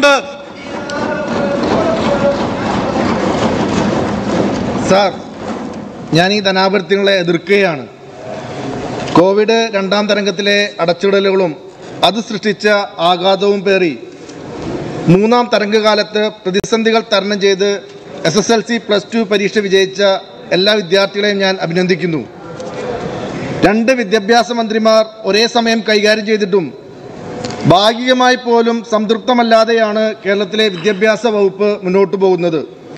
ആവശ്യമുണ്ട് സാർ ഞാൻ ഈ ധനാഭ്യർത്ഥനകളെ എതിർക്കുകയാണ് കോവിഡ് രണ്ടാം തരംഗത്തിലെ അടച്ചിടലുകളും അത് സൃഷ്ടിച്ച ആഘാതവും പേറി മൂന്നാം തരംഗകാലത്ത് പ്രതിസന്ധികൾ തരണം ചെയ്ത് S S L C plus two പരീക്ഷ വിജയിച്ച എല്ലാ വിദ്യാർത്ഥികളെയും ഞാൻ അഭിനന്ദിക്കുന്നു രണ്ട് വിദ്യാഭ്യാസ മന്ത്രിമാർ ഒരേ സമയം കൈകാര്യം ചെയ്തിട്ടും ഭാഗികമായി പോലും സംതൃപ്തമല്ലാതെയാണ് കേരളത്തിലെ വിദ്യാഭ്യാസ വകുപ്പ് മുന്നോട്ട് പോകുന്നത്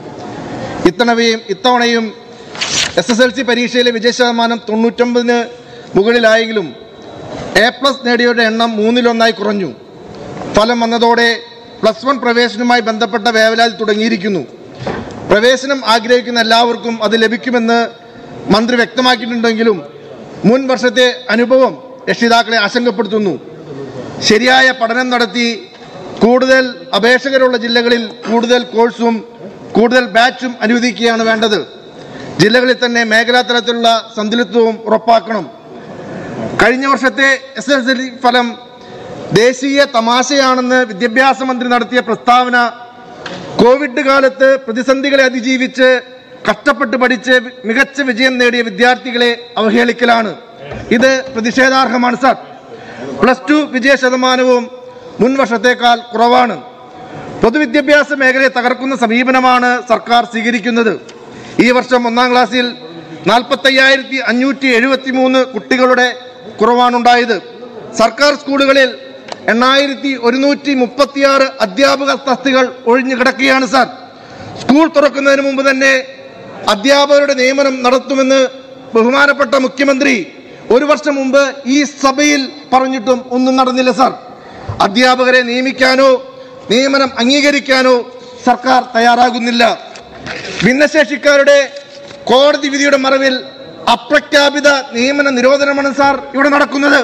ഇത്തവണയും ഇത്തവണയും എസ് എസ് എൽ സി പരീക്ഷയിലെ വിജയ ശതമാനം തൊണ്ണൂറ്റൊമ്പതിന് മുകളിലായെങ്കിലും എ പ്ലസ് നേടിയവരുടെ എണ്ണം മൂന്നിലൊന്നായി കുറഞ്ഞു ഫലം വന്നതോടെ പ്ലസ് വൺ പ്രവേശനവുമായി ബന്ധപ്പെട്ട വേവലാതി തുടങ്ങിയിരിക്കുന്നു പ്രവേശനം ആഗ്രഹിക്കുന്ന എല്ലാവർക്കും അത് ലഭിക്കുമെന്ന് മന്ത്രി വ്യക്തമാക്കിയിട്ടുണ്ടെങ്കിലും മുൻ വർഷത്തെ അനുഭവം രക്ഷിതാക്കളെ ആശങ്കപ്പെടുത്തുന്നു ശരിയായ പഠനം നടത്തി കൂടുതൽ അപേക്ഷകരുള്ള ജില്ലകളിൽ കൂടുതൽ കോഴ്സും കൂടുതൽ ബാച്ചും അനുവദിക്കുകയാണ് വേണ്ടത് ജില്ലകളിൽ തന്നെ മേഖലാ തലത്തിലുള്ള സന്തുലിതവും ഉറപ്പാക്കണം കഴിഞ്ഞ വർഷത്തെ എസ് എസ് എൽ സി ഫലം ദേശീയ തമാശയാണെന്ന് വിദ്യാഭ്യാസ മന്ത്രി നടത്തിയ പ്രസ്താവന കോവിഡ് കാലത്ത് പ്രതിസന്ധികളെ അതിജീവിച്ച് കഷ്ടപ്പെട്ട് പഠിച്ച് മികച്ച വിജയം നേടിയ വിദ്യാർത്ഥികളെ അവഹേളിക്കലാണ് ഇത് പ്രതിഷേധാർഹമാണ് സാർ പ്ലസ് ടു വിജയ ശതമാനവും മുൻ വർഷത്തേക്കാൾ കുറവാണ് പൊതുവിദ്യാഭ്യാസ മേഖലയെ തകർക്കുന്ന സമീപനമാണ് സർക്കാർ സ്വീകരിക്കുന്നത് ഈ വർഷം ഒന്നാം ക്ലാസ്സിൽ നാൽപ്പത്തയ്യായിരത്തി അഞ്ഞൂറ്റി എഴുപത്തി മൂന്ന് കുട്ടികളുടെ കുറവാണുണ്ടായത് സർക്കാർ സ്കൂളുകളിൽ എണ്ണായിരത്തി ഒരുന്നൂറ്റി മുപ്പത്തിയാറ് അധ്യാപക തസ്തികൾ ഒഴിഞ്ഞു കിടക്കുകയാണ് സാർ സ്കൂൾ തുറക്കുന്നതിന് മുമ്പ് തന്നെ അധ്യാപകരുടെ നിയമനം നടത്തുമെന്ന് ബഹുമാനപ്പെട്ട മുഖ്യമന്ത്രി ഒരു വർഷം മുമ്പ് ഈ സഭയിൽ പറഞ്ഞിട്ടും ഒന്നും നടന്നില്ല സാർ അധ്യാപകരെ നിയമിക്കാനോ നിയമനം അംഗീകരിക്കാനോ സർക്കാർ തയ്യാറാകുന്നില്ല ഭിന്നശേഷിക്കാരുടെ കോടതി വിധിയുടെ മറവിൽ അപ്രഖ്യാപിത നിയമന നിരോധനമാണ് സാർ ഇവിടെ നടക്കുന്നത്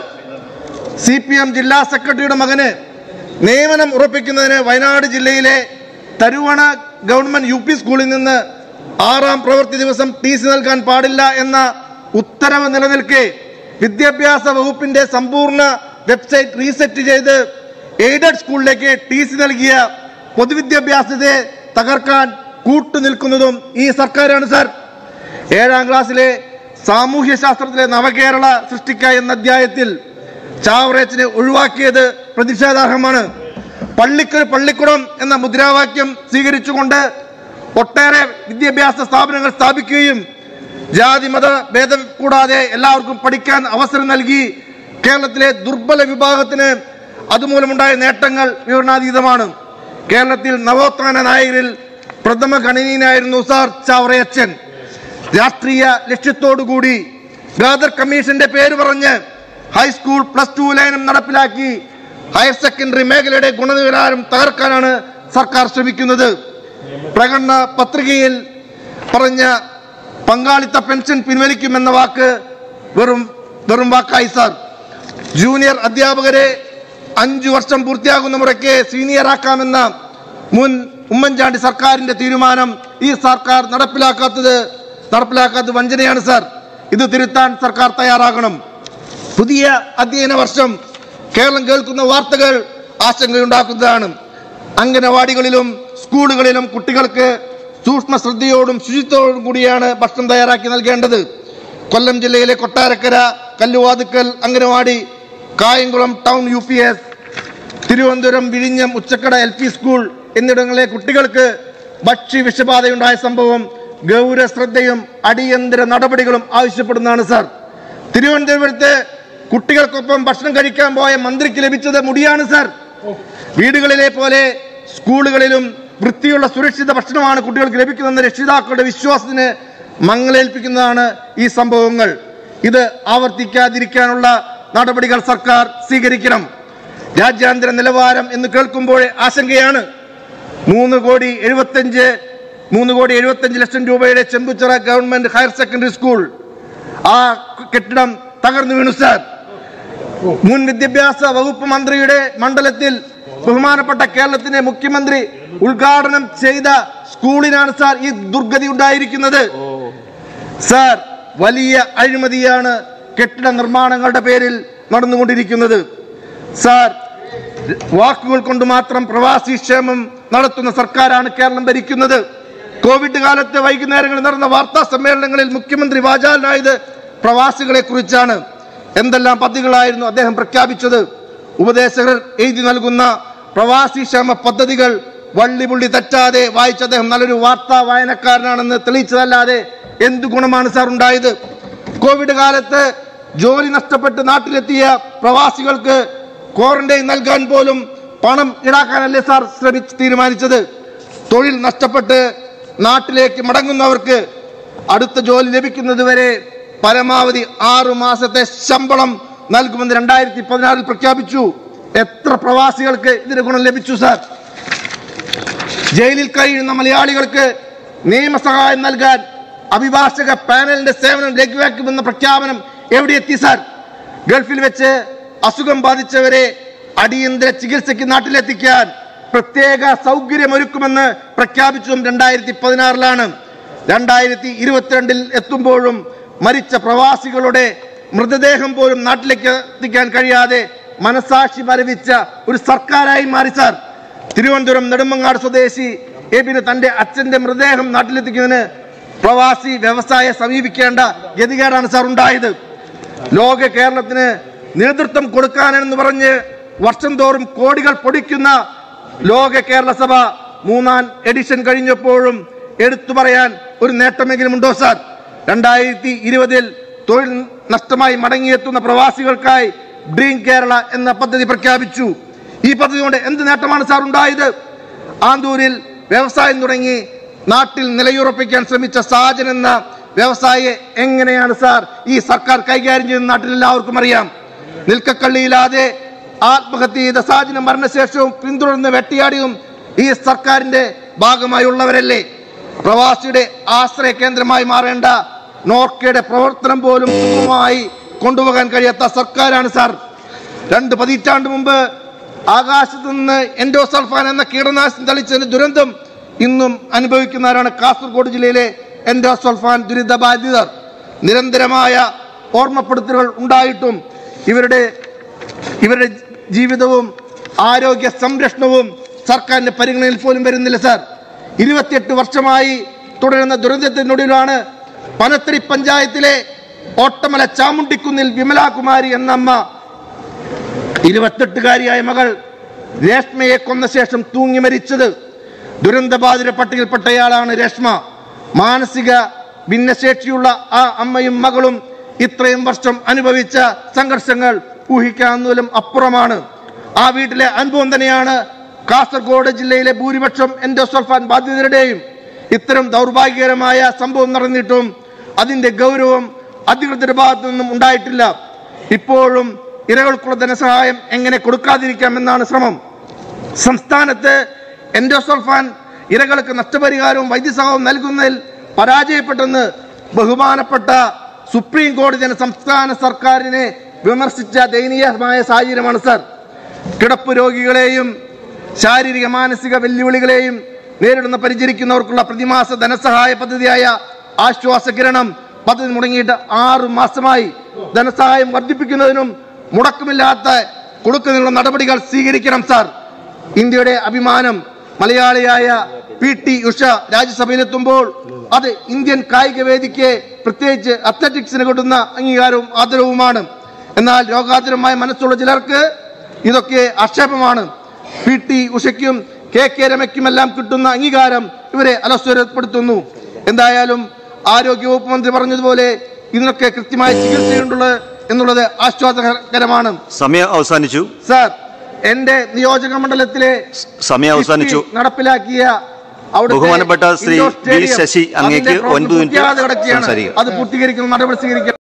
സി പി എം ജില്ലാ സെക്രട്ടറിയുടെ മകന് നിയമനം ഉറപ്പിക്കുന്നതിന് വയനാട് ജില്ലയിലെ തരുവണ ഗവൺമെന്റ് യു പി സ്കൂളിൽ നിന്ന് ആറാം പ്രവൃത്തി ദിവസം ടി സി നൽകാൻ പാടില്ല എന്ന ഉത്തരവ് നിലനിൽക്കെ വിദ്യാഭ്യാസ വകുപ്പിന്റെ സമ്പൂർണ്ണ വെബ്സൈറ്റ് റീസെറ്റ് ചെയ്ത് എയ്ഡഡ് സ്കൂളിലേക്ക് ടി സി നൽകിയ പൊതുവിദ്യാഭ്യാസത്തെ തകർക്കാൻ കൂട്ടുനിൽക്കുന്നതും ഈ സർക്കാരാണ് സാർ ഏഴാം ക്ലാസ്സിലെ സാമൂഹ്യ ശാസ്ത്രത്തിലെ നവകേരള സൃഷ്ടിക്ക എന്ന അധ്യായത്തിൽ ചാവറേച്ചിനെ ഒഴിവാക്കിയത് പ്രതിഷേധാർഹമാണ് പള്ളിക്കൊരു പള്ളിക്കുടം എന്ന മുദ്രാവാക്യം സ്വീകരിച്ചുകൊണ്ട് ഒട്ടേറെ വിദ്യാഭ്യാസ സ്ഥാപനങ്ങൾ സ്ഥാപിക്കുകയും ജാതി മത ഭേദം കൂടാതെ എല്ലാവർക്കും പഠിക്കാൻ അവസരം നൽകി കേരളത്തിലെ ദുർബല വിഭാഗത്തിന് അതുമൂലമുണ്ടായ നേട്ടങ്ങൾ വിവരണാതീതമാണ് കേരളത്തിൽ നവോത്ഥാന നായകരിൽ പ്രഥമ ഗണനീയനായിരുന്നു സാർ ചാവറയച്ചൻ രാഷ്ട്രീയ ലക്ഷ്യത്തോടുകൂടി ഗാദർ കമ്മീഷന്റെ പേര് പറഞ്ഞ് ഹൈസ്കൂൾ പ്ലസ് ടു ലയനം നടപ്പിലാക്കി ഹയർ സെക്കൻഡറി മേഖലയുടെ ഗുണനിലവാരം തകർക്കാനാണ് സർക്കാർ ശ്രമിക്കുന്നത് പ്രകടന പത്രികയിൽ പറഞ്ഞ പങ്കാളിത്ത പെൻഷൻ പിൻവലിക്കുമെന്ന വാക്ക് വെറും വെറും വാക്കായി സാർ ജൂനിയർ അധ്യാപകരെ അഞ്ചു വർഷം പൂർത്തിയാകുന്ന മുറയ്ക്ക് സീനിയർ ആക്കാമെന്ന മുൻ ഉമ്മൻചാണ്ടി സർക്കാരിന്റെ തീരുമാനം ഈ സർക്കാർ നടപ്പിലാക്കാത്തത് നടപ്പിലാക്കാത്തത് വഞ്ചനയാണ് സാർ ഇത് തിരുത്താൻ സർക്കാർ തയ്യാറാകണം പുതിയ അധ്യയന വർഷം കേരളം കേൾക്കുന്ന വാർത്തകൾ ആശങ്കയുണ്ടാക്കുന്നതാണ് അംഗനവാടികളിലും സ്കൂളുകളിലും കുട്ടികൾക്ക് സൂക്ഷ്മ ശ്രദ്ധയോടും ശുചിത്വത്തോടും കൂടിയാണ് ഭക്ഷണം തയ്യാറാക്കി നൽകേണ്ടത് കൊല്ലം ജില്ലയിലെ Kottarakkara Kalluvathukkal anganwadi Kayamkulam town U P S Thiruvananthapuram വിഴിഞ്ഞം ഉച്ചക്കട എൽ പി സ്കൂൾ എന്നിടങ്ങളിലെ കുട്ടികൾക്ക് ഭക്ഷ്യ വിഷബാധയുണ്ടായ സംഭവം ഗൗരവ ശ്രദ്ധയും അടിയന്തര നടപടികളും ആവശ്യപ്പെടുന്നതാണ് സാർ തിരുവനന്തപുരത്ത് കുട്ടികൾക്കൊപ്പം ഭക്ഷണം കഴിക്കാൻ പോയ മന്ത്രിക്ക് ലഭിച്ചത് മുടിയാണ് സാർ വീടുകളിലെ പോലെ സ്കൂളുകളിലും വൃത്തിയുള്ള സുരക്ഷിത ഭക്ഷണമാണ് കുട്ടികൾക്ക് ലഭിക്കുന്നതെന്ന രക്ഷിതാക്കളുടെ വിശ്വാസത്തിന് മങ്ങലേൽപ്പിക്കുന്നതാണ് ഈ സംഭവങ്ങൾ ഇത് ആവർത്തിക്കാതിരിക്കാനുള്ള നടപടികൾ സർക്കാർ സ്വീകരിക്കണം രാജ്യാന്തര നിലവാരം എന്ന് കേൾക്കുമ്പോൾ ആശങ്കയാണ് മൂന്ന് കോടി എഴുപത്തഞ്ച് മൂന്ന് കോടി എഴുപത്തഞ്ച് ലക്ഷം രൂപയുടെ Chembuchira government higher secondary school ആ കെട്ടിടം തകർന്നു വീണു സാർ മുൻ വിദ്യാഭ്യാസ വകുപ്പ് മന്ത്രിയുടെ മണ്ഡലത്തിൽ ബഹുമാനപ്പെട്ട കേരളത്തിന്റെ മുഖ്യമന്ത്രി ഉദ്ഘാടനം ചെയ്ത സ്കൂളിനാണ് സാർ ഈ ദുർഗതി ഉണ്ടായിരിക്കുന്നത് സാർ വലിയ അഴിമതിയാണ് കെട്ടിട നിർമ്മാണങ്ങളുടെ പേരിൽ നടന്നുകൊണ്ടിരിക്കുന്നത് സാർ വാക്കുകൾ കൊണ്ട് മാത്രം പ്രവാസി ക്ഷേമം നടത്തുന്ന സർക്കാരാണ് കേരളം ഭരിക്കുന്നത് കോവിഡ് കാലത്ത് വൈകുന്നേരങ്ങളിൽ നടന്ന വാർത്താ സമ്മേളനങ്ങളിൽ മുഖ്യമന്ത്രി വാചാലനായത് പ്രവാസികളെ കുറിച്ചാണ് എന്തെല്ലാം പദ്ധതികളായിരുന്നു അദ്ദേഹം പ്രഖ്യാപിച്ചത് ഉപദേശകർ എഴുതി നൽകുന്ന പ്രവാസി ക്ഷേമ പദ്ധതികൾ വള്ളിപുള്ളി തെറ്റാതെ വായിച്ച അദ്ദേഹം നല്ലൊരു വാർത്താ വായനക്കാരനാണെന്ന് തെളിയിച്ചതല്ലാതെ എന്തു ഗുണമാണ് സാർ ഉണ്ടായത് കോവിഡ് കാലത്ത് ജോലി നഷ്ടപ്പെട്ട് നാട്ടിലെത്തിയ പ്രവാസികൾക്ക് ക്വാറന്റൈൻ നൽകാൻ പോലും പണം ഈടാക്കാനല്ലേ സാർ ശ്രമിച്ച് തീരുമാനിച്ചത് തൊഴിൽ നഷ്ടപ്പെട്ട് നാട്ടിലേക്ക് മടങ്ങുന്നവർക്ക് അടുത്ത ജോലി ലഭിക്കുന്നത് വരെ പരമാവധി ആറു മാസത്തെ ശമ്പളം നൽകുമെന്ന് രണ്ടായിരത്തി പതിനാറിൽ പ്രഖ്യാപിച്ചു എത്ര പ്രവാസികൾക്ക് ഇതിന് ഗുണം ലഭിച്ചു സാർ ജയിലിൽ കഴിയുന്ന മലയാളികൾക്ക് നിയമസഹായം നൽകാൻ അഭിഭാഷക പാനലിന്റെ സേവനം ലഘുവാക്കുമെന്ന പ്രഖ്യാപനം എവിടെ എത്തി സാർ ഗൾഫിൽ വെച്ച് അസുഖം ബാധിച്ചവരെ അടിയന്തര ചികിത്സയ്ക്ക് നാട്ടിലെത്തിക്കാൻ പ്രത്യേക സൗകര്യമൊരുക്കുമെന്ന് പ്രഖ്യാപിച്ചതും രണ്ടായിരത്തി പതിനാറിലാണ് രണ്ടായിരത്തി ഇരുപത്തിരണ്ടിൽ എത്തുമ്പോഴും മരിച്ച പ്രവാസികളുടെ മൃതദേഹം പോലും നാട്ടിലേക്ക് എത്തിക്കാൻ കഴിയാതെ മനസാക്ഷി മരവിച്ച ഒരു സർക്കാരായി മാറി സാർ തിരുവനന്തപുരം നെടുമങ്ങാട് സ്വദേശി എബിന് തന്റെ അച്ഛന്റെ മൃതദേഹം നാട്ടിലെത്തിക്കുന്നതിന് പ്രവാസി വ്യവസായ സമീപിക്കേണ്ട ഗതികേടാണ് സാർ ഉണ്ടായത് ലോക കേരളത്തിന് നേതൃത്വം കൊടുക്കാനെന്ന് പറഞ്ഞ് വർഷം തോറും കോടികൾ പൊടിക്കുന്ന ലോക കേരള സഭ മൂന്നാം എഡിഷൻ കഴിഞ്ഞപ്പോഴും എടുത്തു പറയാൻ ഒരു നേട്ടമെങ്കിലും ഉണ്ടോ സാർ രണ്ടായിരത്തി ഇരുപതിൽ തൊഴിൽ നഷ്ടമായി മടങ്ങിയെത്തുന്ന പ്രവാസികൾക്കായി ഡ്രീം കേരള എന്ന പദ്ധതി പ്രഖ്യാപിച്ചു ഈ പദ്ധതി കൊണ്ട് എന്ത് നേട്ടമാണ് സാർ ഉണ്ടായത് ആന്തൂരിൽ വ്യവസായം തുടങ്ങി നാട്ടിൽ നിലയുറപ്പിക്കാൻ ശ്രമിച്ച സാജൻ എന്ന വ്യവസായിയെ എങ്ങനെയാണ് സാർ ഈ സർക്കാർ കൈകാര്യം ചെയ്യുന്ന നാട്ടിൽ എല്ലാവർക്കും അറിയാം നിൽക്കക്കള്ളിയില്ലാതെ ആത്മഹത്യ ചെയ്ത സാജന മരണശേഷവും പിന്തുടർന്ന് വെട്ടിയാടിയും ഈ സർക്കാരിന്റെ ഭാഗമായുള്ളവരല്ലേ പ്രവാസിയുടെ ആശ്രയ കേന്ദ്രമായി മാറേണ്ട നോർക്കയുടെ പ്രവർത്തനം പോലും സുഗമമായി കൊണ്ടുപോകാൻ കഴിയാത്ത സർക്കാരാണ് സാർ രണ്ട് പതിറ്റാണ്ട് മുമ്പ് ആകാശത്ത് നിന്ന് എൻഡോസൾഫാൻ എന്ന കീടനാശിനി തളിച്ചതിന് ദുരന്തം ഇന്നും അനുഭവിക്കുന്നവരാണ് കാസർഗോഡ് ജില്ലയിലെ എൻഡോസൾഫാൻ ദുരിതബാധിതർ നിരന്തരമായ ഓർമ്മപ്പെടുത്തലുകൾ ഉണ്ടായിട്ടും ഇവരുടെ ഇവരുടെ ജീവിതവും ആരോഗ്യ സംരക്ഷണവും സർക്കാരിന്റെ പരിഗണനയിൽ പോലും വരുന്നില്ല സാർ ഇരുപത്തിയെട്ട് വർഷമായി തുടരുന്ന ദുരന്തത്തിനൊടുവിലാണ് പനത്തടി പഞ്ചായത്തിലെ ഓട്ടമല ചാമുണ്ടിക്കുന്നിൽ വിമലാകുമാരി എന്ന അമ്മ ഇരുപത്തെട്ടുകാരിയായ മകൾ രേഷ്മയെ കൊന്ന ശേഷം തൂങ്ങി മരിച്ചത് ദുരന്തബാധിത പട്ടികയിൽപ്പെട്ടയാളാണ് രേഷ്മ മാനസിക ഭിന്നശേഷിയുള്ള ആ അമ്മയും മകളും ഇത്രയും വർഷം അനുഭവിച്ച സംഘർഷങ്ങൾ ഊഹിക്കാവുന്നതിലും അപ്പുറമാണ് ആ വീട്ടിലെ അനുഭവം തന്നെയാണ് കാസർഗോഡ് ജില്ലയിലെ ഭൂരിപക്ഷം എൻഡോസൾഫാൻ ബാധിതരുടെയും ഇത്തരം ദൗർഭാഗ്യകരമായ സംഭവം നടന്നിട്ടും അതിന്റെ ഗൗരവം അധികൃതരുടെ ഭാഗത്തു നിന്നും ഉണ്ടായിട്ടില്ല ഇപ്പോഴും ഇരകൾക്കുള്ള ധനസഹായം എങ്ങനെ കൊടുക്കാതിരിക്കാമെന്നാണ് ശ്രമം സംസ്ഥാനത്ത് എൻഡോസൾഫാൻ ഇരകൾക്ക് നഷ്ടപരിഹാരവും വൈദ്യസഹായവും നൽകുന്നതിൽ പരാജയപ്പെട്ടെന്ന് ബഹുമാനപ്പെട്ട സുപ്രീം കോടതി തന്നെ സംസ്ഥാന സർക്കാരിനെ വിമർശിച്ച ദയനീയമായ സാഹചര്യമാണ് സർ കിടപ്പ് രോഗികളെയും ശാരീരിക മാനസിക വെല്ലുവിളികളെയും നേരിടുന്ന പരിചരിക്കുന്നവർക്കുള്ള പ്രതിമാസ ധനസഹായ പദ്ധതിയായ ആശ്വാസ കിരണം പദ്ധതി മുടങ്ങിയിട്ട് ആറ് മാസമായി ധനസഹായം വർദ്ധിപ്പിക്കുന്നതിനും മുടക്കമില്ലാത്ത കൊടുക്കുന്നതിനുള്ള നടപടികൾ സ്വീകരിക്കണം സാർ ഇന്ത്യയുടെ അഭിമാനം മലയാളിയായ പി ടി ഉഷ രാജ്യസഭയിലെത്തുമ്പോൾ അത് ഇന്ത്യൻ കായിക വേദിക്ക് പ്രത്യേകിച്ച് അത്ലറ്റിക്സിന് കൊടുക്കുന്ന അംഗീകാരവും ആദരവുമാണ് എന്നാൽ രോഗാതുരമായ മനസ്സുള്ള ചിലർക്ക് ഇതൊക്കെ ആക്ഷേപമാണ് പി ടി ഉഷയ്ക്കും കെ കെ രമയ്ക്കുമെല്ലാം കിട്ടുന്ന അംഗീകാരം ഇവരെ അലസ്വരപ്പെടുത്തുന്നു എന്തായാലും ആരോഗ്യവകുപ്പ് മന്ത്രി പറഞ്ഞതുപോലെ ഇതിനൊക്കെ കൃത്യമായ ചികിത്സയുണ്ടുള്ളത് എന്നുള്ളത് ആശ്വാസകരമാണ് സമയം അവസാനിച്ചു സാർ എന്റെ നിയോജക മണ്ഡലത്തിലെ സമയം അവസാനിച്ചു കിഫ്ബി നടപ്പിലാക്കിയ അവിടുത്തെ ബഹുമാനപ്പെട്ട Shri indoor V. Stadium, Sasi അങ്ങേക്ക് അതിന്റെ പ്രവർത്തനം ഒൻപത് മിനിറ്റ് പൂർത്തിയാകാതെ കിടക്കുകയാണ്. സംസാരിക്കുക. അത് പൂർത്തീകരിക്കുന്ന നടപടി സ്വീകരിക്കണം